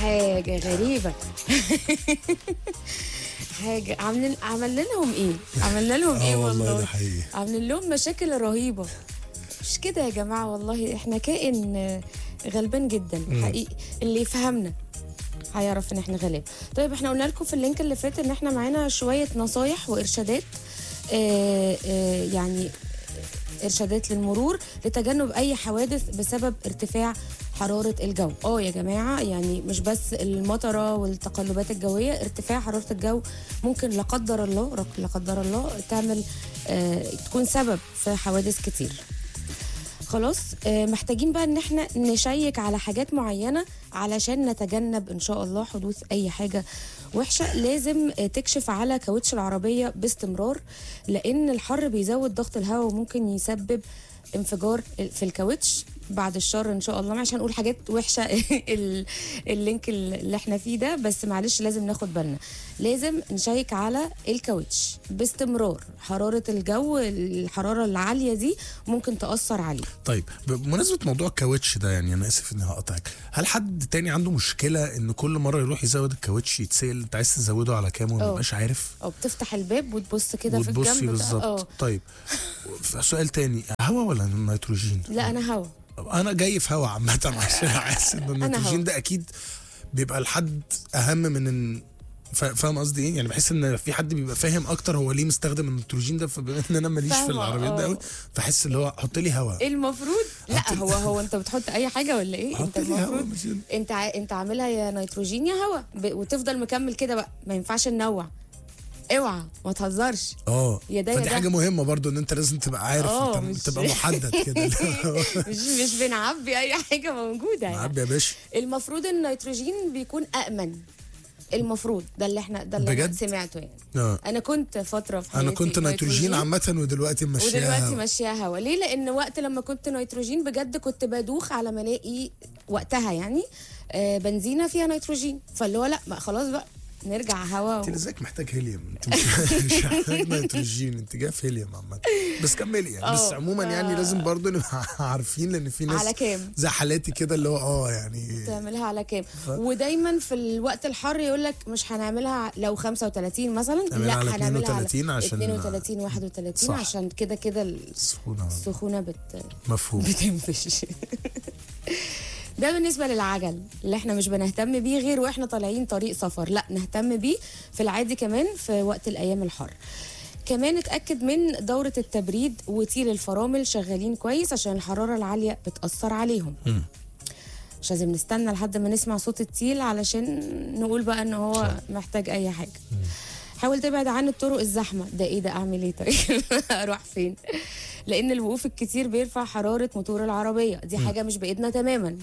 حاجه غريبه حاجه عاملين عملنا لهم ايه عملنا لهم ايه اه والله ده والله حقيقي عاملين لهم مشاكل رهيبه مش كده يا جماعه والله احنا كائن آه، غلبان جدا حقيقي اللي يفهمنا هيعرف ان احنا غلاب طيب احنا قلنا لكم في اللينك اللي فات ان احنا معانا شويه نصايح وارشادات آه آه يعني ارشادات للمرور لتجنب اي حوادث بسبب ارتفاع حراره الجو اه يا جماعه يعني مش بس المطره والتقلبات الجويه ارتفاع حراره الجو ممكن لا قدر الله رك- لا قدر الله تعمل آه تكون سبب في حوادث كتير خلاص آه، محتاجين بقى ان احنا نشيك على حاجات معينه علشان نتجنب ان شاء الله حدوث اي حاجه وحشه لازم آه، تكشف على كاوتش العربيه باستمرار لان الحر بيزود ضغط الهواء وممكن يسبب انفجار في الكاوتش بعد الشر ان شاء الله مش هنقول حاجات وحشه ال- اللينك اللي احنا فيه ده بس معلش لازم ناخد بالنا لازم نشيك على الكاوتش باستمرار حراره الجو الحراره العاليه دي ممكن تاثر عليه طيب بمناسبه موضوع الكاوتش ده يعني انا اسف اني هقطعك هل حد تاني عنده مشكله ان كل مره يروح يزود الكاوتش يتسال انت عايز تزوده على كام وما اه. يبقاش عارف او بتفتح الباب وتبص كده في وتبصي الجنب ده. بالظبط اه طيب سؤال تاني هوا ولا نيتروجين لا انا هوا انا جاي في هوا عامه عشان حاسس ان النيتروجين هوا. ده اكيد بيبقى الحد اهم من ان فا- فاهم قصدي ايه يعني بحس ان في حد بيبقى فاهم اكتر هو ليه مستخدم النيتروجين ده فبما ان انا ماليش في فاهمة، العربيات ده اه. قوي فحس اللي هو حط لي هوا المفروض لا حط- هو هو انت بتحط اي حاجه ولا ايه انت حط لي هوا المفروض مش انت ع... انت عاملها يا نيتروجين يا هوا ب... وتفضل مكمل كده بقى ما ينفعش ننوع اوعى ما تهزرش اه يا ده يا فدي ده. حاجه مهمه برضو ان انت لازم تبقى عارف اه، انت مش- تبقى محدد كده مش مش بنعبي اي حاجه موجوده يعني معبي يا باشا المفروض النيتروجين بيكون امن المفروض ده اللي احنا ده اللي انا بجد؟ سمعته يعني اه انا كنت فتره في حياتي انا كنت نيتروجين عامه ودلوقتي ماشيها ودلوقتي هوا. ماشيه هوا ليه لان وقت لما كنت نيتروجين بجد كنت بدوخ على ما الاقي وقتها يعني آه بنزينه فيها نيتروجين فاللي هو لا ما خلاص بقى نرجع هوا انت و... لذلك محتاج هيليوم انت مش مش محتاج نيتروجين انت جاي في هيليوم عامه بس كملي يعني بس اه، عموما ف- يعني لازم برضو نبقى عارفين لان في ناس على كام زي حالاتي كده اللي هو اه يعني تعملها على كام ودايما في الوقت الحر يقول لك مش هنعملها لو 35 مثلا نعملها لا على هنعملها 32 على عشان- 32 31 صح. عشان كده كده سخونه السخونه بت مفهوم بتنفش ده بالنسبة للعجل اللي احنا مش بنهتم بيه غير واحنا طالعين طريق سفر لا نهتم بيه في العادي كمان في وقت الأيام الحر كمان اتأكد من دورة التبريد وتيل الفرامل شغالين كويس عشان الحرارة العالية بتأثر عليهم مم. مش لازم نستنى لحد ما نسمع صوت التيل علشان نقول بقى ان هو محتاج اي حاجه حاول تبعد عن الطرق الزحمه ده ايه ده اعمل ايه طيب اروح فين لان الوقوف الكتير بيرفع حراره موتور العربيه دي حاجه مش بايدنا تماما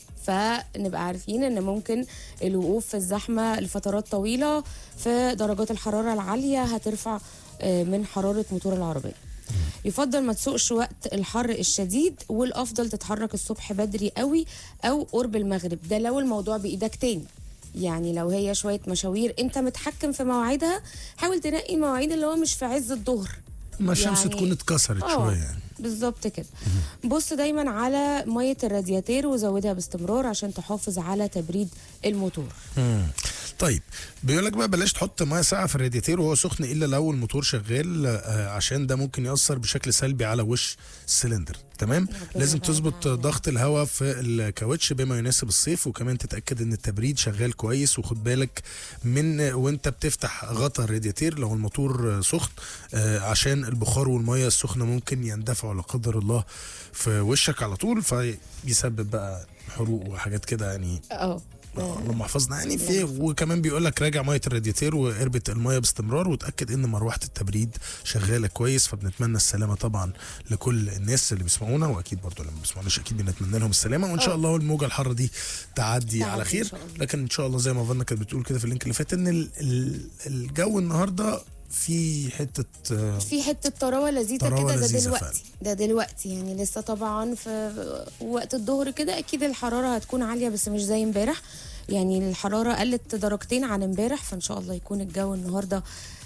فنبقى عارفين ان ممكن الوقوف في الزحمه لفترات طويله في درجات الحراره العاليه هترفع آه، من حراره موتور العربيه يفضل ما تسوقش وقت الحر الشديد والافضل تتحرك الصبح بدري قوي او قرب المغرب ده لو الموضوع بايدك تاني يعني لو هي شويه مشاوير انت متحكم في مواعيدها حاول تنقي مواعيد اللي هو مش في عز الظهر ما الشمس يعني- تكون اتكسرت اه شويه يعني بالظبط كده بص دايما على ميه الرادياتير وزودها باستمرار عشان تحافظ على تبريد الموتور مم. طيب بيقول لك بقى بلاش تحط ميه ساقعه في الرادياتير وهو سخن الا لو الموتور شغال آه، عشان ده ممكن ياثر بشكل سلبي على وش السلندر تمام لازم يبعد تظبط عنه. ضغط الهواء في الكاوتش بما يناسب الصيف وكمان تتاكد ان التبريد شغال كويس وخد بالك من وانت بتفتح غطا الرادياتير لو الموتور آه، سخن آه، عشان البخار والميه السخنه ممكن يندفعوا لا قدر الله في وشك على طول فيسبب بقى حروق وحاجات كده يعني اه اللهم احفظنا يعني في وكمان بيقول لك راجع ميه الرادياتير واربط الميه باستمرار وتاكد ان مروحه التبريد شغاله كويس فبنتمنى السلامه طبعا لكل الناس اللي بيسمعونا واكيد برضو اللي ما بيسمعوناش اكيد بنتمنى لهم السلامه وان شاء اه. الله الموجه الحاره دي تعدي تعدي على إن خير شاء الله. لكن ان شاء الله زي ما فانا كانت بتقول كده في اللينك اللي فات ان ال- ال- الجو النهارده في حته آه، في حته طراوه لذيذه طراوة كده ده لذيذة دلوقتي ده دلوقتي يعني لسه طبعا في وقت الظهر كده اكيد الحراره هتكون عاليه بس مش زي امبارح يعني الحراره قلت درجتين عن امبارح فان شاء الله يكون الجو النهارده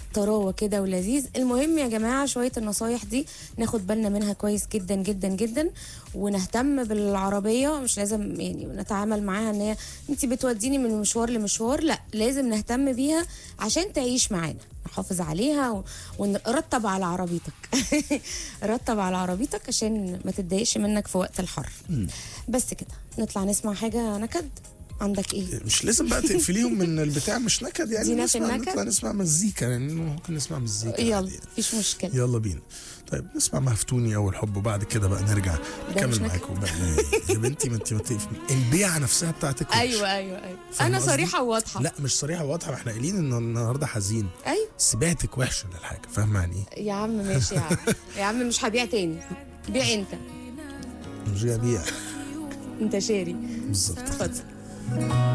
طراوه كده ولذيذ المهم يا جماعه شويه النصايح دي ناخد بالنا منها كويس جدا جدا جدا ونهتم بالعربيه مش لازم يعني نتعامل معاها ان هي انت بتوديني من مشوار لمشوار لا لازم نهتم بيها عشان تعيش معانا نحافظ عليها و- ونرتب على عربيتك رتب على عربيتك عشان ما تتضايقش منك في وقت الحر بس كده نطلع نسمع حاجه نكد عندك ايه مش لازم بقى تقفليهم من البتاع مش نكد يعني زينة نسمع النكد؟ نطلع نسمع مزيكا يعني ممكن نسمع مزيكا يلا عادي. مفيش مشكله يلا بينا طيب نسمع مفتوني اول حب وبعد كده بقى نرجع مش نكمل نكد؟ معاكم بقى يا بنتي ما انت ما تقف- البيعه نفسها بتاعتك وحش. ايوه ايوه ايوه فاهمة انا قصدي؟ صريحه وواضحه لا مش صريحه واضحه ما احنا قايلين ان النهارده حزين ايوه سباتك وحشه للحاجه فاهمه يعني ايه؟ يا عم ماشي يا عم يا عم مش هبيع تاني بيع انت مش جاي ابيع انت شاري بالظبط اتفضل